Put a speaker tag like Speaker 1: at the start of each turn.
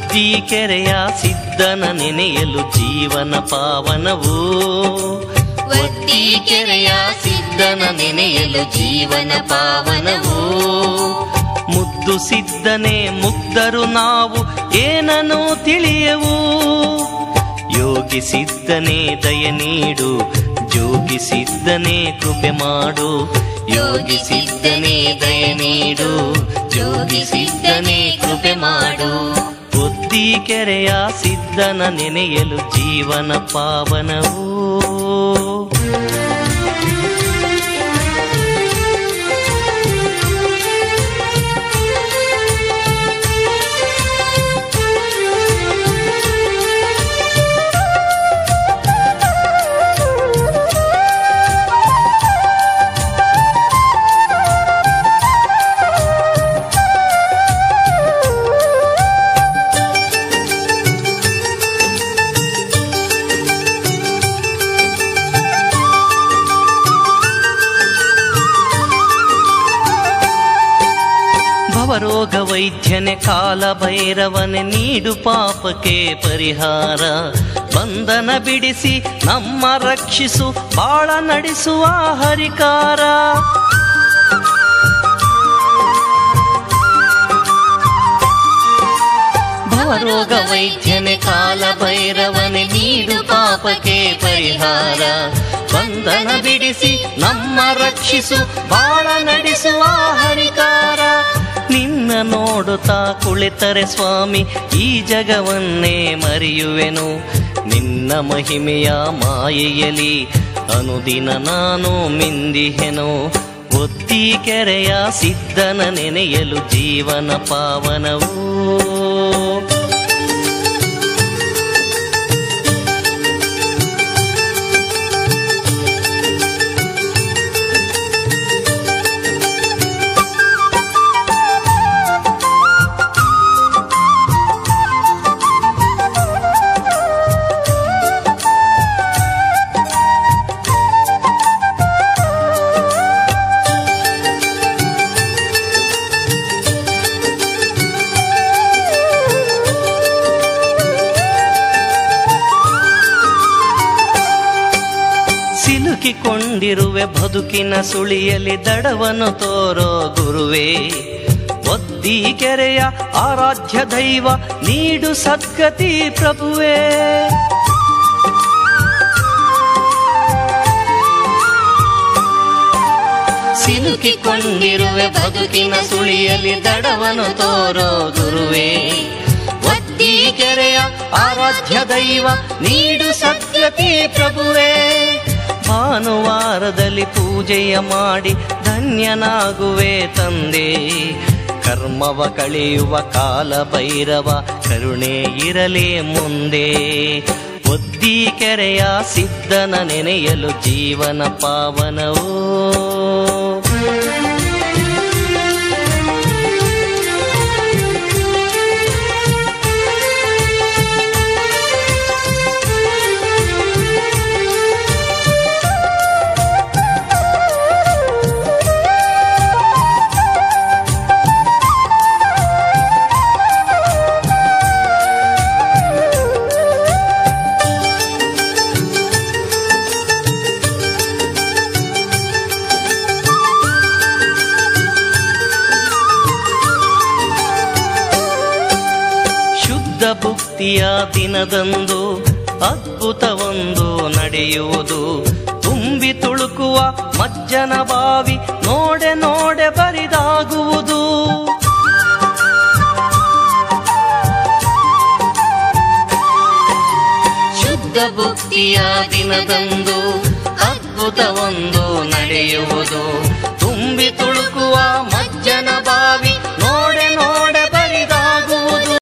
Speaker 1: ಒದ್ದಿ ಕೆರೆಯ ಸಿದ್ಧನ ನೆನೆಯಲು ಜೀವನ ಪಾವನವು ಒದ್ದಿ ಕೆರೆಯ ಸಿದ್ಧನ ನೆನೆಯಲು ಜೀವನ ಪಾವನವು ಮುದ್ದು ಸಿದ್ಧನೆ ಮುಗ್ಧರು ನಾವು ಏನನ್ನು ತಿಳಿಯವು ಯೋಗಿ ಸಿದ್ಧನೆ ದಯ ನೀಡು ಜೋಗಿ ಸಿದ್ಧನೆ ಕೃಪೆ ಮಾಡು ಯೋಗಿ ಸಿದ್ಧನೆ ದಯ ನೀಡು ಜೋಗಿ ಸಿದ್ಧನೆ ಕೃಪೆ ಮಾಡು ಬುದ್ಧಿ ಕೆರೆಯ ಸಿದ್ಧನ ನೆನೆಯಲು ಜೀವನ ಪಾವನವು ಭವರೋಗ ವೈದ್ಯನೆ ಕಾಲ ಭೈರವನೆ ನೀಡು ಪಾಪಕ್ಕೆ ಪರಿಹಾರ ಬಂಧನ ಬಿಡಿಸಿ ನಮ್ಮ ರಕ್ಷಿಸು ಬಾಳ ನಡೆಸುವ ಹರಿಕಾರ ಭವರೋಗ ವೈದ್ಯನೆ ಕಾಲ ಭೈರವನೆ ನೀಡು ಪಾಪಕ್ಕೆ ಪರಿಹಾರ ಬಂಧನ ಬಿಡಿಸಿ ನಮ್ಮ ರಕ್ಷಿಸು ಬಾಳ ನಡೆಸುವ ಹರಿಕಾರ ನಿನ್ನ ನೋಡುತ್ತಾ ಕುಳಿತರೆ ಸ್ವಾಮಿ ಈ ಜಗವನ್ನೇ ಮರೆಯುವೆನು ನಿನ್ನ ಮಹಿಮೆಯ ಮಾಯೆಯಲಿ ಅನುದಿನ ನಾನು ಮಿಂದಿಹೆನು ಒತ್ತಿ ಕೆರೆಯ ಸಿದ್ಧನ ನೆನೆಯಲು ಜೀವನ ಪಾವನವೂ ಸಿಲುಕಿಕೊಂಡಿರುವೆ ಬದುಕಿನ ಸುಳಿಯಲಿ ದಡವನ್ನು ತೋರೋ ಗುರುವೇ ಒದ್ದಿ ಕೆರೆಯ ಆರಾಧ್ಯ ದೈವ ನೀಡು ಸದ್ಗತಿ ಪ್ರಭುವೇ ಸಿಲುಕಿಕೊಂಡಿರುವೆ ಬದುಕಿನ ಸುಳಿಯಲಿ ದಡವನ್ನು ತೋರೋ ಗುರುವೇ ಒದ್ದಿ ಕೆರೆಯ ಆರಾಧ್ಯ ದೈವ ನೀಡು ಸದ್ಗತಿ ಪ್ರಭುವೇ ಭಾನುವಾರದಲ್ಲಿ ಪೂಜೆಯ ಮಾಡಿ ಧನ್ಯನಾಗುವೆ ತಂದೆ ಕರ್ಮವ ಕಳೆಯುವ ಕಾಲ ಭೈರವ ಕರುಣೆ ಇರಲಿ ಮುಂದೆ ಒದ್ದಿ ಕೆರೆಯ ಸಿದ್ಧನ ನೆನೆಯಲು ಜೀವನ ಪಾವನವೋ ಶುದ್ಧ ಭುಕ್ತಿಯ ದಿನದಂದು ಅದ್ಭುತವೊಂದು ನಡೆಯುವುದು ತುಂಬಿ ತುಳುಕುವ ಮಜ್ಜನ ಬಾವಿ ನೋಡೆ ನೋಡೆ ಬರಿದಾಗುವುದು ಶುದ್ಧ ಭುಕ್ತಿಯ ದಿನದಂದು ಅದ್ಭುತವೊಂದು ನಡೆಯುವುದು ತುಂಬಿ ತುಳುಕುವ